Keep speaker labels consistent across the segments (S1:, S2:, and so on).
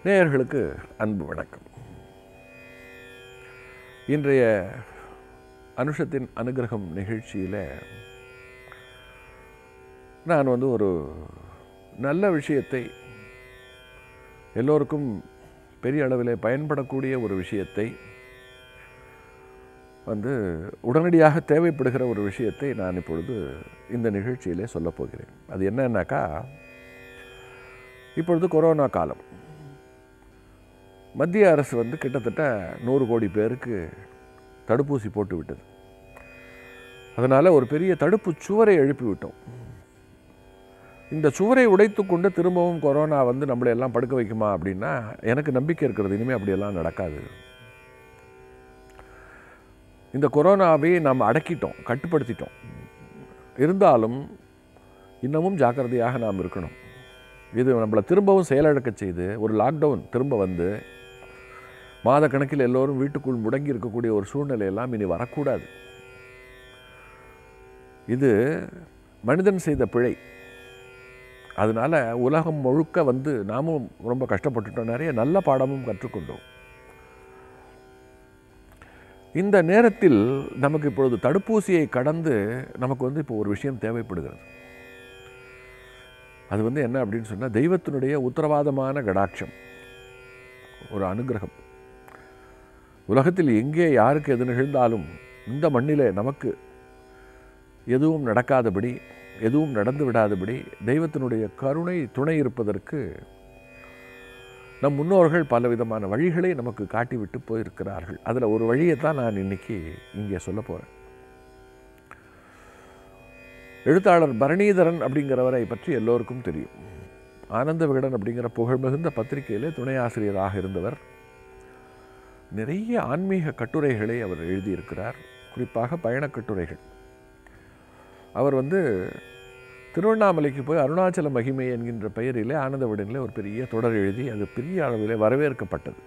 S1: நேயர்களுக்கு அன்பு வணக்கம் இன்றைய அனுஷத்தின் அனுகிரகம் நிகழ்ச்சியில் நான் வந்து ஒரு நல்ல விஷயத்தை எல்லோருக்கும் பெரிய அளவில் பயன்படக்கூடிய ஒரு விஷயத்தை வந்து உடனடியாக தேவைப்படுகிற ஒரு விஷயத்தை நான் இப்பொழுது இந்த நிகழ்ச்சியிலே சொல்லப் போகிறேன் அது என்னன்னாக்கா இப்பொழுது கொரோனா காலம் மத்திய அரசு வந்து கிட்டத்தட்ட நூறு கோடி பேருக்கு தடுப்பூசி போட்டு விட்டது அதனால் ஒரு பெரிய தடுப்பு சுவரை எழுப்பி விட்டோம் இந்த சுவரை உடைத்து கொண்டு திரும்பவும் கொரோனா வந்து நம்மளை எல்லாம் படுக்க வைக்குமா அப்படின்னா எனக்கு நம்பிக்கை இருக்கிறது இனிமேல் அப்படியெல்லாம் நடக்காது இந்த கொரோனாவை நாம் அடக்கிட்டோம் கட்டுப்படுத்திட்டோம் இருந்தாலும் இன்னமும் ஜாக்கிரதையாக நாம் இருக்கணும் இது நம்மளை திரும்பவும் செயலிழக்க செய்து ஒரு லாக்டவுன் திரும்ப வந்து மாத கணக்கில் எல்லோரும் வீட்டுக்குள் முடங்கி இருக்கக்கூடிய ஒரு சூழ்நிலை எல்லாம் இனி வரக்கூடாது இது மனிதன் செய்த பிழை அதனால் உலகம் முழுக்க வந்து நாமும் ரொம்ப கஷ்டப்பட்டுட்டோம் நிறைய நல்ல பாடமும் கற்றுக்கொண்டோம் இந்த நேரத்தில் நமக்கு இப்பொழுது தடுப்பூசியை கடந்து நமக்கு வந்து இப்போ ஒரு விஷயம் தேவைப்படுகிறது அது வந்து என்ன அப்படின்னு சொன்னால் தெய்வத்தினுடைய உத்தரவாதமான கடாட்சம் ஒரு அனுகிரகம் உலகத்தில் எங்கே யாருக்கு எது நிகழ்ந்தாலும் இந்த மண்ணிலே நமக்கு எதுவும் நடக்காதபடி எதுவும் நடந்து விடாதபடி தெய்வத்தினுடைய கருணை துணை இருப்பதற்கு நம் முன்னோர்கள் பலவிதமான வழிகளை நமக்கு காட்டிவிட்டு போயிருக்கிறார்கள் அதில் ஒரு வழியை தான் நான் இன்னைக்கு இங்கே சொல்ல போகிறேன் எழுத்தாளர் பரணீதரன் அப்படிங்கிறவரை பற்றி எல்லோருக்கும் தெரியும் ஆனந்த விகடன் அப்படிங்கிற புகழ் மிகுந்த பத்திரிகையிலே துணை ஆசிரியராக இருந்தவர் நிறைய ஆன்மீக கட்டுரைகளை அவர் எழுதியிருக்கிறார் குறிப்பாக பயணக் கட்டுரைகள் அவர் வந்து திருவண்ணாமலைக்கு போய் அருணாச்சல மகிமை என்கின்ற பெயரிலே ஆனந்த விடனிலே ஒரு பெரிய தொடர் எழுதி அது பெரிய அளவிலே வரவேற்கப்பட்டது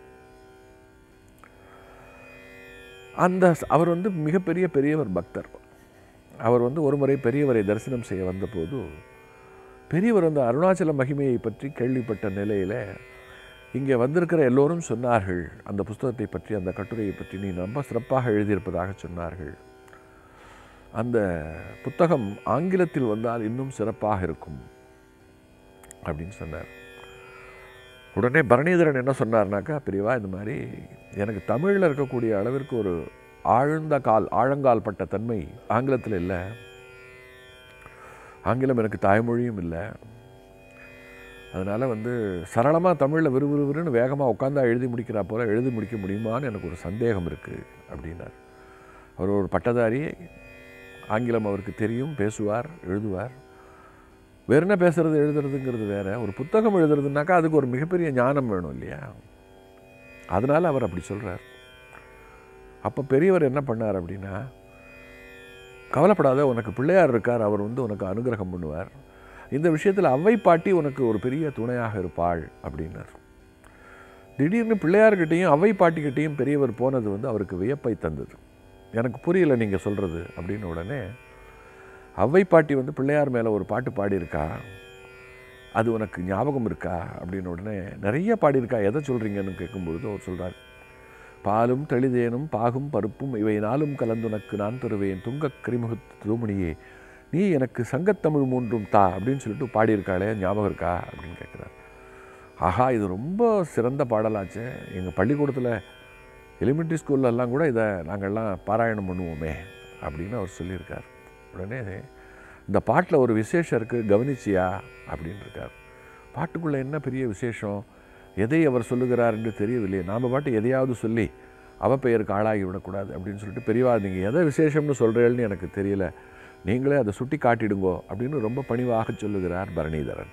S1: அந்த அவர் வந்து மிகப்பெரிய பெரியவர் பக்தர் அவர் வந்து ஒரு முறை பெரியவரை தரிசனம் செய்ய வந்தபோது பெரியவர் வந்து அருணாச்சல மகிமையை பற்றி கேள்விப்பட்ட நிலையில் இங்கே வந்திருக்கிற எல்லோரும் சொன்னார்கள் அந்த புஸ்தகத்தை பற்றி அந்த கட்டுரையை பற்றி நீ ரொம்ப சிறப்பாக எழுதியிருப்பதாக சொன்னார்கள் அந்த புத்தகம் ஆங்கிலத்தில் வந்தால் இன்னும் சிறப்பாக இருக்கும் அப்படின்னு சொன்னார் உடனே பரணீதரன் என்ன சொன்னார்னாக்கா பிரிவா இந்த மாதிரி எனக்கு தமிழில் இருக்கக்கூடிய அளவிற்கு ஒரு ஆழ்ந்த கால் ஆழங்கால் பட்ட தன்மை ஆங்கிலத்தில் இல்லை ஆங்கிலம் எனக்கு தாய்மொழியும் இல்லை அதனால் வந்து சரளமாக தமிழில் விறுவிறுவிறுன்னு வேகமாக உட்காந்தா எழுதி முடிக்கிறா போல் எழுதி முடிக்க முடியுமான்னு எனக்கு ஒரு சந்தேகம் இருக்குது அப்படின்னார் அவர் ஒரு பட்டதாரி ஆங்கிலம் அவருக்கு தெரியும் பேசுவார் எழுதுவார் வேற என்ன பேசுறது எழுதுறதுங்கிறது வேற ஒரு புத்தகம் எழுதுறதுனாக்கா அதுக்கு ஒரு மிகப்பெரிய ஞானம் வேணும் இல்லையா அதனால் அவர் அப்படி சொல்கிறார் அப்போ பெரியவர் என்ன பண்ணார் அப்படின்னா கவலைப்படாத உனக்கு பிள்ளையார் இருக்கார் அவர் வந்து உனக்கு அனுகிரகம் பண்ணுவார் இந்த விஷயத்தில் அவ்வை பாட்டி உனக்கு ஒரு பெரிய துணையாக இருப்பாள் அப்படின்னார் திடீர்னு பிள்ளையார்கிட்டையும் அவ்வை பாட்டிக்கிட்டேயும் பெரியவர் போனது வந்து அவருக்கு வியப்பை தந்தது எனக்கு புரியல நீங்கள் சொல்கிறது அப்படின்னு உடனே அவ்வை பாட்டி வந்து பிள்ளையார் மேலே ஒரு பாட்டு பாடியிருக்கா அது உனக்கு ஞாபகம் இருக்கா அப்படின்னு உடனே நிறைய பாடியிருக்கா எதை சொல்கிறீங்கன்னு கேட்கும்பொழுது அவர் சொல்கிறார் பாலும் தெளிதேனும் பாகும் பருப்பும் இவை நாளும் கலந்துனக்கு நான் தருவேன் துங்கக் கரிமுகத்து தூமணியே நீ எனக்கு சங்கத்தமிழ் மூன்றும் தா அப்படின்னு சொல்லிட்டு பாடியிருக்காளே ஞாபகம் இருக்கா அப்படின்னு கேட்குறார் ஆஹா இது ரொம்ப சிறந்த பாடலாச்சு எங்கள் பள்ளிக்கூடத்தில் எலிமெண்ட்ரி ஸ்கூல்லலாம் கூட இதை நாங்கள்லாம் பாராயணம் பண்ணுவோமே அப்படின்னு அவர் சொல்லியிருக்கார் உடனே இந்த பாட்டில் ஒரு விசேஷம் இருக்குது கவனிச்சியா அப்படின்னு இருக்கார் பாட்டுக்குள்ளே என்ன பெரிய விசேஷம் எதை அவர் சொல்லுகிறார் என்று தெரியவில்லை நாம் பாட்டு எதையாவது சொல்லி அவ பெயருக்கு ஆளாகி விடக்கூடாது அப்படின்னு சொல்லிட்டு பெரியவா நீங்கள் எதை விசேஷம்னு சொல்கிறேன்னு எனக்கு தெரியல நீங்களே அதை சுட்டி காட்டிடுங்கோ அப்படின்னு ரொம்ப பணிவாக சொல்லுகிறார் பரணீதரன்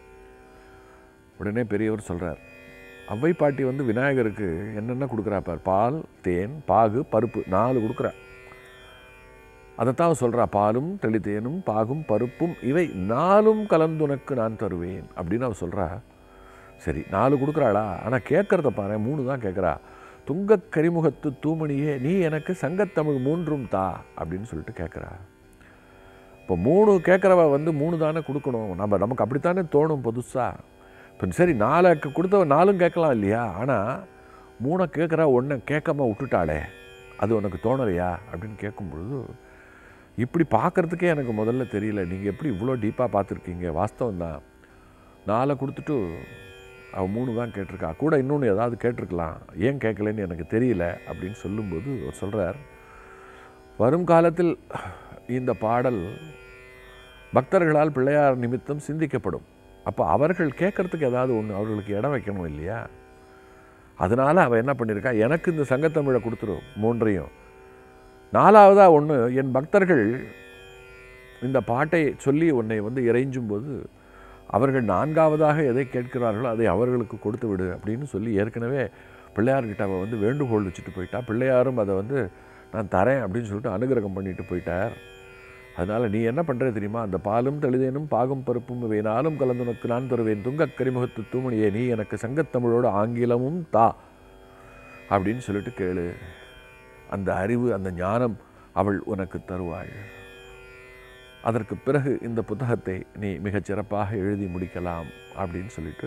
S1: உடனே பெரியவர் சொல்கிறார் அவ்வை பாட்டி வந்து விநாயகருக்கு என்னென்ன கொடுக்குறா பார் பால் தேன் பாகு பருப்பு நாலு கொடுக்குறா அதைத்தான் சொல்கிறா பாலும் தெளித்தேனும் பாகும் பருப்பும் இவை நாலும் கலந்துனக்கு நான் தருவேன் அப்படின்னு அவ சொல்கிறா சரி நாலு கொடுக்குறாளா ஆனால் கேட்குறத பாரு மூணு தான் கேட்குறா துங்கக் கரிமுகத்து தூமணியே நீ எனக்கு சங்கத்தமிழ் மூன்றும் தா அப்படின்னு சொல்லிட்டு கேட்குறா இப்போ மூணு கேட்குறவ வந்து மூணு தானே கொடுக்கணும் நம்ம நமக்கு அப்படித்தானே தோணும் புதுசாக இப்போ சரி நாலை க- கொடுத்தவன் நாலும் கேட்கலாம் இல்லையா ஆனால் மூணை கேட்குறா ஒன்றை கேட்காம விட்டுட்டாளே அது உனக்கு தோணலையா அப்படின்னு கேட்கும் பொழுது இப்படி பார்க்கறதுக்கே எனக்கு முதல்ல தெரியல நீங்கள் எப்படி இவ்வளோ டீப்பாக பார்த்துருக்கீங்க வாஸ்தவம் தான் நாலை கொடுத்துட்டு அவள் மூணு தான் கேட்டிருக்கா கூட இன்னொன்று ஏதாவது கேட்டிருக்கலாம் ஏன் கேட்கலன்னு எனக்கு தெரியல அப்படின்னு சொல்லும்போது அவர் சொல்கிறார் வரும் காலத்தில் இந்த பாடல் பக்தர்களால் பிள்ளையார் நிமித்தம் சிந்திக்கப்படும் அப்போ அவர்கள் கேட்கறதுக்கு ஏதாவது ஒன்று அவர்களுக்கு இடம் வைக்கணும் இல்லையா அதனால் அவள் என்ன பண்ணியிருக்கா எனக்கு இந்த சங்கத்தமிழை கொடுத்துரும் மூன்றையும் நாலாவதாக ஒன்று என் பக்தர்கள் இந்த பாட்டை சொல்லி உன்னை வந்து இறைஞ்சும் போது அவர்கள் நான்காவதாக எதை கேட்கிறார்களோ அதை அவர்களுக்கு கொடுத்து விடு அப்படின்னு சொல்லி ஏற்கனவே பிள்ளையார்கிட்ட அவள் வந்து வேண்டுகோள் வச்சுட்டு போயிட்டா பிள்ளையாரும் அதை வந்து நான் தரேன் அப்படின்னு சொல்லிட்டு அனுகிரகம் பண்ணிட்டு போயிட்டார் அதனால் நீ என்ன பண்ணுற தெரியுமா அந்த பாலும் தெளிதேனும் பாகும் பருப்பும் வேணாலும் கலந்துனக்கு நான் தருவேன் துங்கக் கரிமுகத்து தூமணியே நீ எனக்கு சங்கத்தமிழோட ஆங்கிலமும் தா அப்படின்னு சொல்லிட்டு கேளு அந்த அறிவு அந்த ஞானம் அவள் உனக்கு தருவாள் அதற்கு பிறகு இந்த புத்தகத்தை நீ மிகச் சிறப்பாக எழுதி முடிக்கலாம் அப்படின்னு சொல்லிட்டு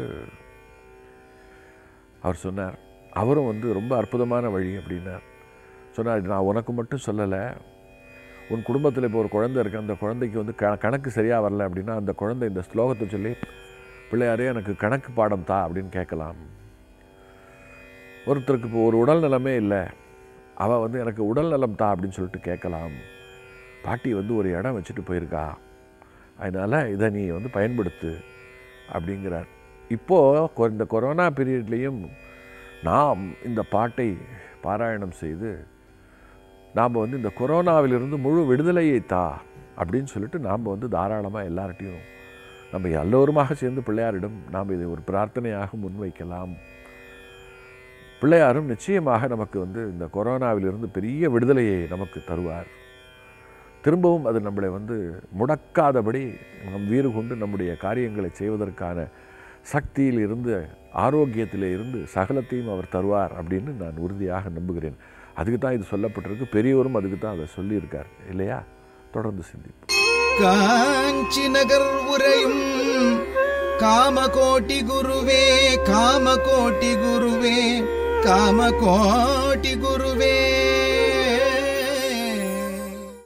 S1: அவர் சொன்னார் அவரும் வந்து ரொம்ப அற்புதமான வழி அப்படின்னார் சொன்னார் நான் உனக்கு மட்டும் சொல்லலை உன் குடும்பத்தில் இப்போ ஒரு குழந்தை இருக்கு அந்த குழந்தைக்கு வந்து க கணக்கு சரியாக வரல அப்படின்னா அந்த குழந்தை இந்த ஸ்லோகத்தை சொல்லி பிள்ளையாரே எனக்கு கணக்கு பாடம் தா அப்படின்னு கேட்கலாம் ஒருத்தருக்கு இப்போ ஒரு உடல் நலமே இல்லை அவள் வந்து எனக்கு உடல் நலம் தா அப்படின்னு சொல்லிட்டு கேட்கலாம் பாட்டி வந்து ஒரு இடம் வச்சுட்டு போயிருக்கா அதனால் இதை நீ வந்து பயன்படுத்து அப்படிங்கிறார் இப்போது இந்த கொரோனா பீரியட்லேயும் நாம் இந்த பாட்டை பாராயணம் செய்து நாம் வந்து இந்த கொரோனாவிலிருந்து முழு விடுதலையை தா அப்படின்னு சொல்லிட்டு நாம் வந்து தாராளமாக எல்லார்ட்டையும் நம்ம எல்லோருமாக சேர்ந்து பிள்ளையாரிடம் நாம் இதை ஒரு பிரார்த்தனையாக முன்வைக்கலாம் பிள்ளையாரும் நிச்சயமாக நமக்கு வந்து இந்த கொரோனாவிலிருந்து பெரிய விடுதலையை நமக்கு தருவார் திரும்பவும் அது நம்மளை வந்து முடக்காதபடி நம் வீறு கொண்டு நம்முடைய காரியங்களை செய்வதற்கான சக்தியில் இருந்து ஆரோக்கியத்தில் இருந்து சகலத்தையும் அவர் தருவார் அப்படின்னு நான் உறுதியாக நம்புகிறேன் அதுக்கு தான் இது சொல்லப்பட்டிருக்கு பெரியவரும் அதுக்கு தான் அதை சொல்லியிருக்கார் இல்லையா தொடர்ந்து சிந்திப்போம்
S2: காஞ்சி நகர் உரையும் காமகோட்டி குருவே காமகோட்டி குருவே காமகோட்டி குரு